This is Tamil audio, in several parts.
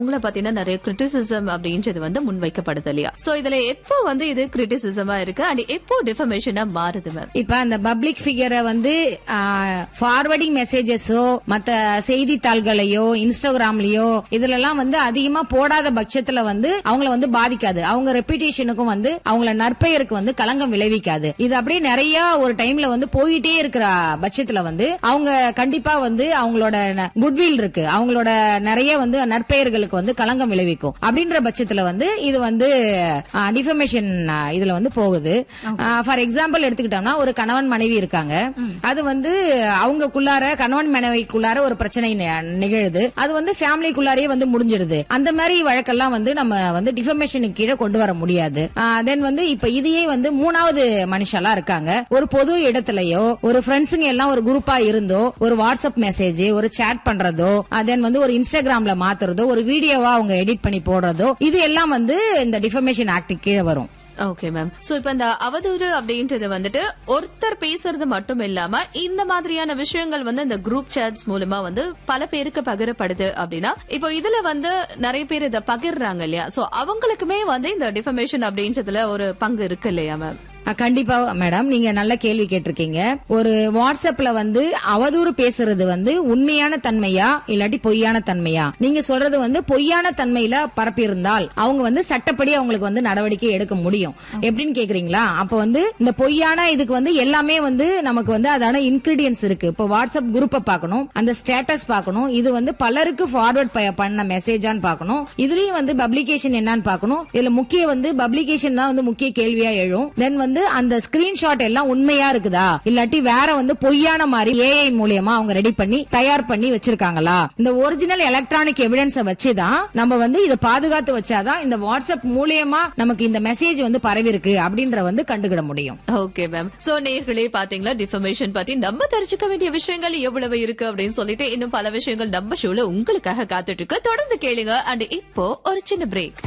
உங்களை பாத்தீங்கன்னா நிறைய கிரிட்டிசிசம் அப்படின்றது வந்து முன்வைக்கப்படுது இல்லையா சோ இதுல எப்போ வந்து இது கிரிட்டிசிசமா இருக்கு அண்ட் எப்போ டிஃபர்மேஷனா மாறுது மேம் இப்ப அந்த பப்ளிக் ஃபிகரை வந்து ஃபார்வர்டிங் மெசேஜஸோ மத்த செய்தித்தாள்களையோ இன்ஸ்டாகிராம்லயோ இதுல எல்லாம் வந்து அதிகமா போடாத பட்சத்துல வந்து அவங்கள வந்து பாதிக்காது அவங்க ரெப்புடேஷனுக்கும் வந்து அவங்கள நற்பெயருக்கு வந்து களங்கம் விளைவிக்காது இது அப்படியே நிறைய ஒரு டைம்ல வந்து போயிட்டே இருக்கிற பட்சத்துல வந்து அவங்க கண்டிப்பா வந்து அவங்களோட குட்வில் இருக்கு அவங்களோட நிறைய வந்து நற்பெயர்களுக்கு வந்து களங்கம் விளைவிக்கும் அப்படின்ற பட்சத்துல வந்து இது வந்து டிஃபர்மேஷன் இதுல வந்து போகுது ஃபார் எக்ஸாம்பிள் எடுத்துக்கிட்டோம்னா ஒரு கணவன் மனைவி இருக்காங்க அது வந்து அவங்கக்குள்ளார கணவன் மனைவிக்குள்ளார ஒரு பிரச்சனை நி- நிகழுது அது வந்து ஃபேமிலிக்குள்ளாரே வந்து முடிஞ்சிருது அந்த மாதிரி வழக்கெல்லாம் வந்து நம்ம வந்து டிஃபர்மேஷனுக்கு கீழே கொண்டு வர முடியாது தென் வந்து இப்ப இதையே வந்து மூணாவது மனுஷாலா இருக்காங்க ஒரு பொது இடத்துலயோ ஒரு ஃப்ரெண்ட்ஸுங்க எல்லாம் ஒரு குரூப்பா இருந்தோ ஒரு வாட்ஸ்அப் மெசேஜ் ஒரு சேட் பண்றதோ தென் வந்து ஒரு இன்ஸ்டாகிராம்ல மாத்துறதோ ஒரு வீடியோவா அவங்க எடிட் பண்ணி போடுறதோ இது எல்லாம் வந்து இந்த டிஃபர்மேஷன் ஆக்ட் கீழே வரும் ஓகே மேம் சோ இப்ப இந்த அவதூறு அப்படின்றது வந்துட்டு ஒருத்தர் பேசுறது மட்டும் இல்லாம இந்த மாதிரியான விஷயங்கள் வந்து இந்த குரூப் சாட்ஸ் மூலமா வந்து பல பேருக்கு பகிரப்படுது அப்படின்னா இப்போ இதுல வந்து நிறைய பேர் இதை பகிர்றாங்க இல்லையா சோ அவங்களுக்குமே வந்து இந்த டிஃபர்மேஷன் அப்படின்றதுல ஒரு பங்கு இருக்கு இல்லையா மேம் அஹ் கண்டிப்பா மேடம் நீங்க நல்ல கேள்வி கேட்டிருக்கீங்க ஒரு வாட்ஸ்அப்ல வந்து அவதூறு பேசுறது வந்து உண்மையான தன்மையா இல்லாட்டி பொய்யான தன்மையா நீங்க சொல்றது வந்து பொய்யான தன்மையில பரப்பி இருந்தால் அவங்க வந்து சட்டப்படி அவங்களுக்கு வந்து நடவடிக்கை எடுக்க முடியும் எப்படின்னு கேக்குறீங்களா அப்ப வந்து இந்த பொய்யான இதுக்கு வந்து எல்லாமே வந்து நமக்கு வந்து அதான இன்கிரீடியன்ஸ் இருக்கு இப்போ வாட்ஸ்அப் குரூப்பை பார்க்கணும் அந்த ஸ்டேட்டஸ் பார்க்கணும் இது வந்து பலருக்கு ஃபார்வர்ட் பண்ண மெசேஜான்னு பார்க்கணும் இதுலயும் வந்து பப்ளிகேஷன் என்னன்னு பார்க்கணும் இதுல முக்கிய வந்து பப்ளிகேஷன் தான் வந்து முக்கிய கேள்வியா எழும் தென் வந்து அந்த ஸ்கிரீன்ஷாட் எல்லாம் உண்மையா இருக்குதா இல்லாட்டி வேற வந்து பொய்யான மாதிரி ஏஐ மூலியமா அவங்க ரெடி பண்ணி தயார் பண்ணி வச்சிருக்காங்களா இந்த ஒரிஜினல் எலக்ட்ரானிக் எவிடன்ஸ வச்சுதான் நம்ம வந்து இதை பாதுகாத்து வச்சாதான் இந்த வாட்ஸ்அப் மூலியமா நமக்கு இந்த மெசேஜ் வந்து பரவி இருக்கு அப்படின்ற வந்து கண்டுகிட முடியும் ஓகே மேம் சோ நேர்களே பாத்தீங்களா டிஃபர்மேஷன் பத்தி நம்ம தெரிஞ்சுக்க வேண்டிய விஷயங்கள் எவ்வளவு இருக்கு அப்படின்னு சொல்லிட்டு இன்னும் பல விஷயங்கள் நம்ம ஷோல உங்களுக்காக காத்துட்டு இருக்கு தொடர்ந்து கேளுங்க அண்ட் இப்போ ஒரு சின்ன பிரேக்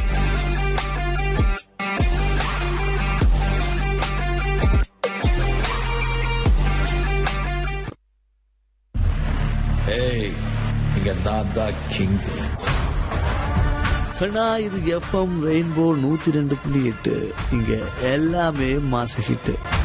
ஏய் இங்க நான் தான் கிங் கண்ணா இது எஃப்எம் ரெயின்போ நூத்தி ரெண்டு புள்ளி எட்டு இங்க எல்லாமே மாச ஹிட்டு